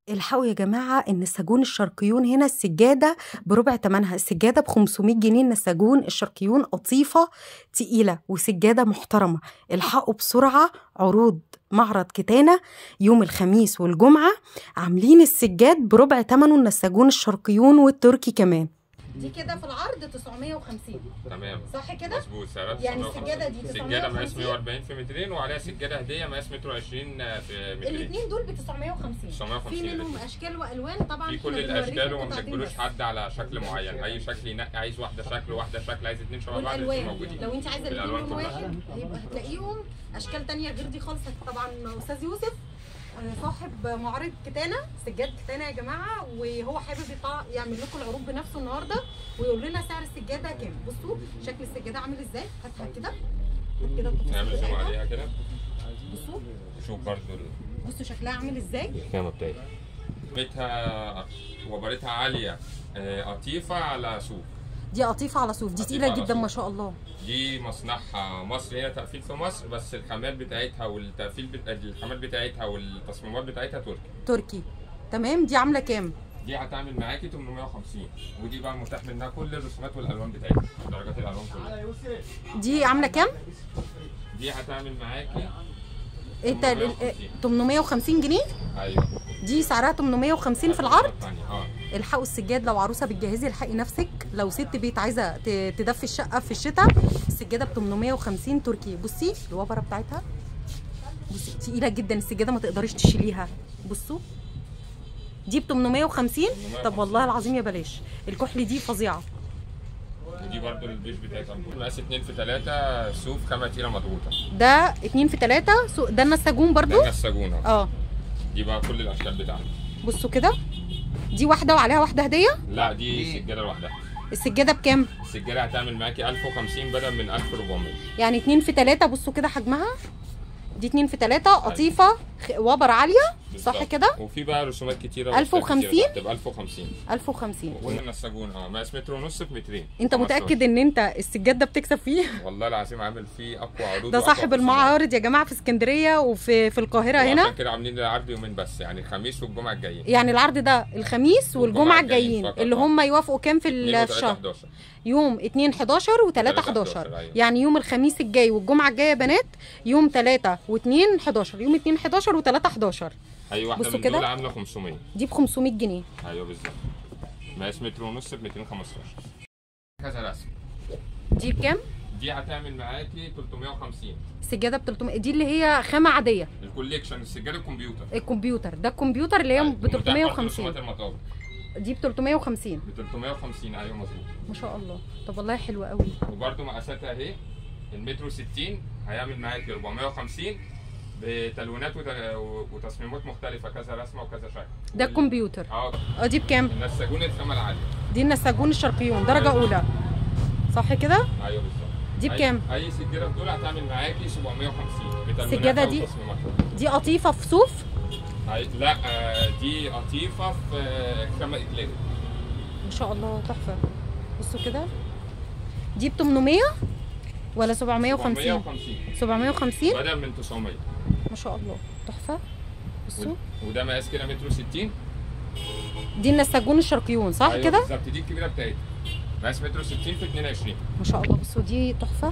الحقوا يا جماعة النساجون الشرقيون هنا السجادة بربع تمنها السجادة ب 500 جنيه النساجون الشرقيون قطيفة تقيلة وسجادة محترمة الحقوا بسرعة عروض معرض كتانة يوم الخميس والجمعة عاملين السجاد بربع تمنه النساجون الشرقيون والتركي كمان دي كده في العرض 950 تمام صح كده؟ مظبوط سعرها يعني 950. السجادة دي سجادة مقاس 950 140 في مترين وعليها سجادة هدية مقاس متر 20 في مترين الاثنين دول ب 950 950 في منهم الاتنين. اشكال والوان طبعا في إحنا كل بنوريكم الاشكال وما قطعتين بنجبروش بس. حد على شكل معين اي شكل ينقي عايز واحده شكل واحده شكل عايز اتنين شبه بعض الاتنين والالوان موجودين لو انت عايزه الاثنين الألوان لون كلها. واحد هيبقى هتلاقيهم اشكال تانية غير دي خالص طبعا استاذ يوسف آه، صاحب معرض كتانة سجاد كتانة يا جماعة وهو حابب يطلع يعمل لكم العروض بنفسه النهاردة ويقول لنا سعر السجادة كام بصوا شكل السجادة عامل ازاي هاتها كده هات كده التفاصيل نعمل زوم بتاعتها. عليها كده بصوا شوف برضو بصوا شكلها عامل ازاي الخامه بتاعتها قيمتها وبرتها عاليه آه، قطيفه على صوف دي قطيفة على صوف دي قطيفة تقيلة على جدا صوف. ما شاء الله دي مصنعها مصر هنا تقفيل في مصر بس الخامات بتاعتها والتقفيل بت... الخامات بتاعتها والتصميمات بتاعتها تركي تركي تمام دي عاملة كام؟ دي هتعمل معاكي 850 ودي بقى متاح منها كل الرسومات والالوان بتاعتها درجات الالوان كلها دي عاملة كام؟ دي هتعمل معاكي ايه تا- ال- ال- 850 جنيه ايوه دي سعرها 850 في العرض الثانية، اه الحقوا السجاد لو عروسه بتجهزي الحقي نفسك لو ست بيت عايزه ت- تدفي الشقه في الشتاء السجاده ب 850 تركي بصي الوبره بتاعتها بصي تقيله جدا السجاده ما تقدريش تشيليها بصوا دي ب 850 طب والله العظيم يا بلاش الكحل دي فظيعه ودي برضو البيش بتاعتها مقاس 2 في 3 صوف خامه تقيله مضغوطه ده 2 في 3 ده النساجون برضو ده النساجونه اه دي بقى كل الاشكال بتاعتها بصوا كده دي واحده وعليها واحده هديه لا دي سجاده لوحدها السجاده بكام السجاده هتعمل معاكي 1050 بدل من 1400 يعني 2 في 3 بصوا كده حجمها دي 2 في 3 قطيفه خ- وبر عاليه صح بالظبط. كده وفي بقى رسومات كتيره 1050 تبقى 1050 1050 وقلنا النساجون اه مقاس متر ونص في مترين انت 15. متاكد ان انت السجاد ده بتكسب فيه والله العظيم عامل فيه اقوى عروض ده وأقوى صاحب خصومات. المعارض يا جماعه في اسكندريه وفي في القاهره وعشان هنا كده عاملين العرض يومين بس يعني الخميس والجمعه الجايين يعني العرض ده الخميس والجمعه والجمعة الجايين الجايين فقط، اللي آه. هم يوافقوا كام في ال- 2 في و3 الشهر 11 يوم 2 11 و3 3 11 أيوة. يعني يوم الخميس الجاي والجمعه الجايه يا بنات يوم 3 و2 11 يوم 2 11 و3 11 اي واحده بصوا من كده. دول عامله 500 دي ب 500 جنيه ايوه بالظبط مقاس متر ونص ب 215 كذا رسم دي بكام دي هتعمل معاكي 350 السجاده ب 300 دي اللي هي خامه عاديه الكوليكشن السجاده الكمبيوتر الكمبيوتر ده الكمبيوتر اللي هي أيوة. ب ومتاح برضه 350 رسومات المطابع دي ب 350 ب 350 ايوه مظبوط ما شاء الله طب والله حلوه قوي وبرده مقاساتها اهي المترو 60 هيعمل معاكي 450 بتلوينات وت- وتصميمات مختلفه كذا رسمه وكذا شكل ده وال- الكمبيوتر اه اه دي بكام النساجون الخامه العاليه دي النساجون الشرقيون درجه اولى صح كده ايوه بالظبط دي أي- بكام؟ اي سجاده في دول هتعمل معاكي 750 بتلويناتها السجادة دي؟ وتصميماتها. دي قطيفه في صوف أي- لا آه، دي قطيفه في آه، خامه اكليريك ما شاء الله تحفه بصوا كده دي ب 800 ولا 750 750 750 بدل من 900 ما شاء الله تحفه بصوا و- وده مقاس كده مترو 60 دي النساجون الشرقيون صح أيوة كده بالظبط دي الكبيره بتاعتها مقاس مترو 60 في 22 ما شاء الله بصوا دي تحفه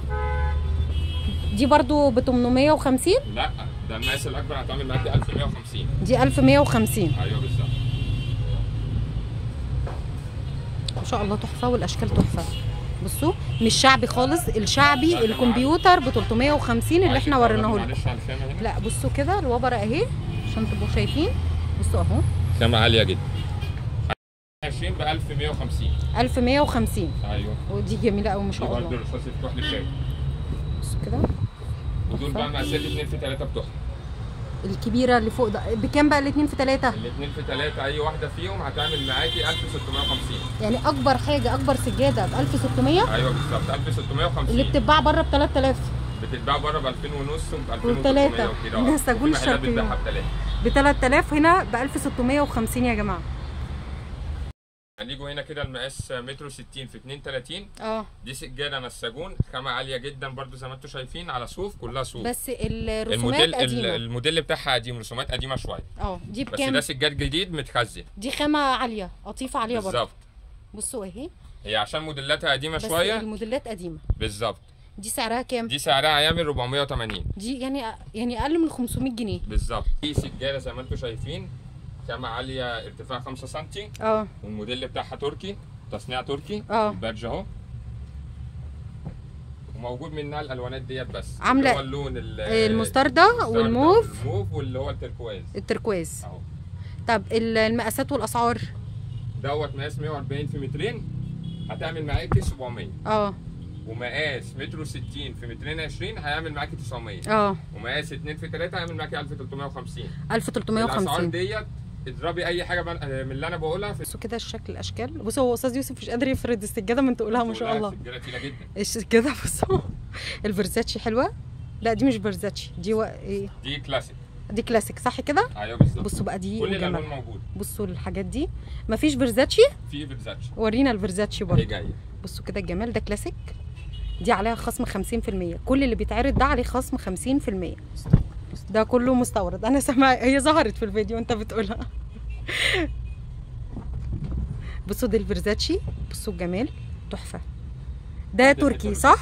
دي برضو ب 850 لا ده المقاس الاكبر هتعمل معاكي 1150 دي 1150 ايوه بالظبط ما شاء الله تحفه والاشكال تحفه بصوا مش شعبي خالص الشعبي لا، ده الكمبيوتر ب 350 اللي احنا عايزين وريناه تعرفوا لكم معلش على الخامه هنا لا بصوا كده الوبره اهي عشان تبقوا شايفين بصوا اهو خامه عاليه جدا 20 ب 1150 1150 ايوه ودي جميله قوي ما دي شاء برضه الله رصاص الكحل بتاعي بصوا كده ودول بقى مقاسات 2 في 3 بتوعها الكبيره اللي فوق ده بكام بقى الاثنين في ثلاثه الاثنين في 3 اي واحده فيهم هتعمل معاكي 1650 يعني اكبر حاجه اكبر سجاده ب 1600 ايوه بالظبط 1650 اللي بتتباع بره ب 3000 بتتباع بره ب 2000 ونص وب وتلاتة. 2300 وكده ده سجون وفي محلات الشرقيون. بتبيعها ب 3 ب 3000 هنا ب 1650 يا جماعه هنيجوا هنا كده المقاس متر 60 في 32 اه دي سجاده نساجون خامه عاليه جدا برضو زي ما انتم شايفين على صوف كلها صوف بس الرسومات الموديل ال- قديمه الموديل بتاعها قديم رسومات قديمه شويه اه دي بس بكام ده سجاد جديد متخزن دي خامه عاليه قطيفه عاليه برضه بالظبط بصوا اهي هي عشان موديلاتها قديمه بس شويه الموديلات قديمه بالظبط دي سعرها كام دي سعرها هيعمل 480 دي يعني يعني اقل من 500 جنيه بالظبط دي سجاده زي ما انتم شايفين خامه عاليه ارتفاع 5 سم اه والموديل بتاعها تركي تصنيع تركي اه. البادج اهو وموجود منها الالوانات ديت بس عاملة اللي هو اللون ال- المستردة المستردة والموف والموف واللي هو التركواز التركواز اهو طب ال- المقاسات والاسعار دوت مقاس 140 في مترين هتعمل معاكي 700 اه ومقاس متر 60 في مترين 20 هيعمل معاكي 900 اه ومقاس 2 في 3 هيعمل معاكي 1350 الاسعار 1350 ديت اضربي اي حاجه بقى- من اللي انا بقولها في بصوا كده الشكل الاشكال بصوا هو استاذ يوسف مش قادر يفرد السجاده من تقولها ما شاء الله سجاده تقيله جدا السجاده بصوا الفرزاتشي حلوه لا دي مش فرزاتشي دي و... ايه دي كلاسيك دي كلاسيك صح كده ايوه بالظبط بصوا بقى دي كل الالوان وجمالها موجوده بصوا الحاجات دي مفيش فرزاتشي في فيرزاتشي ورينا الفرزاتشي هي برضه جايه بصوا كده الجمال ده كلاسيك دي عليها خصم 50% كل اللي بيتعرض ده عليه خصم 50% ده كله مستورد انا سامعه هي ظهرت في الفيديو انت بتقولها بصوا دي الفرزاتشي بصوا الجمال تحفه ده تركي صح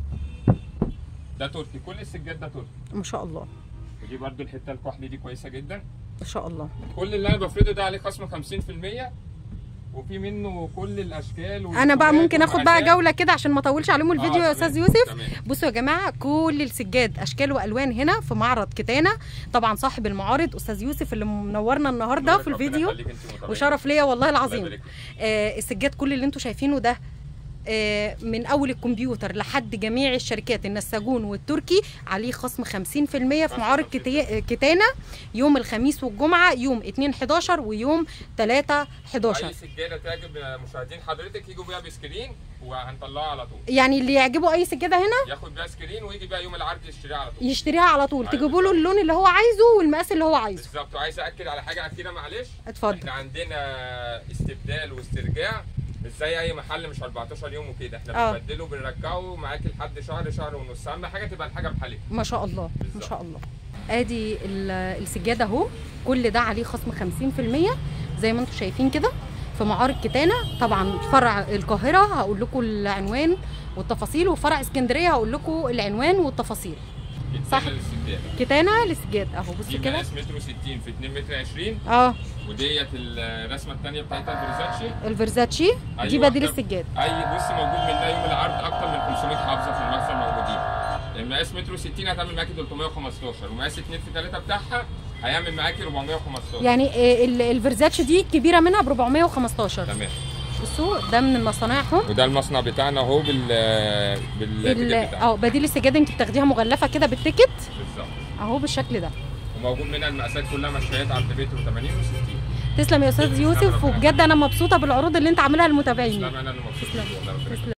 ده تركي كل السجاد ده تركي ما شاء الله ودي برضو الحته الكحلي دي كويسه جدا ما شاء الله كل اللي انا بفرده ده عليه خصم 50% وفي منه كل الاشكال انا بقى والخامات ممكن اخد بقى والمقاسات. جوله كده عشان ما اطولش عليهم الفيديو آه، يا تمام، استاذ يوسف تمام. بصوا يا جماعه كل السجاد اشكال والوان هنا في معرض كتانه طبعا صاحب المعارض استاذ يوسف اللي منورنا النهارده في ربنا الفيديو يخليك انت متابعين. وشرف ليا والله الله العظيم يبارك لك. آه السجاد كل اللي انتم شايفينه ده آه من اول الكمبيوتر لحد جميع الشركات النساجون والتركي عليه خصم 50% في معارض كتي- كتانه يوم الخميس والجمعه يوم 2 11 ويوم 3 11 اي سجاده تعجب مشاهدين حضرتك يجوا بيها بسكرين وهنطلعها على طول يعني اللي يعجبه اي سجاده هنا ياخد بيها سكرين ويجي بيها يوم العرض يشتريها على طول يشتريها على طول أيوة تجيبوا له اللون اللي هو عايزه والمقاس اللي هو عايزه بالظبط وعايز اكد على حاجه اخيره معلش اتفضل احنا عندنا استبدال واسترجاع مش زي اي محل مش 14 يوم وكده احنا آه. بنبدله بنرجعه معاكي لحد شهر شهر ونص اهم حاجه تبقى الحاجه بحالها ما شاء الله ما بالظبط. شاء الله ادي ال- السجاده اهو كل ده عليه خصم 50% زي ما انتم شايفين كده في معارض كتانه طبعا فرع القاهره هقول لكم العنوان والتفاصيل وفرع اسكندريه هقول لكم العنوان والتفاصيل صح. جبتنا للاستبدال كتانه للسجاد اهو دي بصوا كده مقاس متر 60 في 2 متر 20 اه وديت الرسمه الثانيه بتاعتها الفيرزاتشي الفيرزاتشي دي أيوة، بديل واحدة. السجاد اي بص موجود منها يوم العرض اكتر من 500 حافظه في المخزن موجودين المقاس متر 60 هتعمل معاكي 315 ومقاس 2 في 3 بتاعها هيعمل معاكي 415 يعني آه، ال- الفيرزاتشي دي الكبيره منها ب 415 تمام بصوا ده من مصانعهم وده المصنع بتاعنا اهو بال ال- بالتيكت بتاعنا اه بديل السجاد انت بتاخديها مغلفه كده بالتيكت بالظبط اهو بالشكل ده وموجود منها المقاسات كلها مشويات عرض متر و80 و60 تسلم يا استاذ تسلم يوسف ربنا وبجد انا مبسوطه بالعروض اللي انت عاملها للمتابعين تسلم انا اللي مبسوط تسلم. والله ربنا يخليك.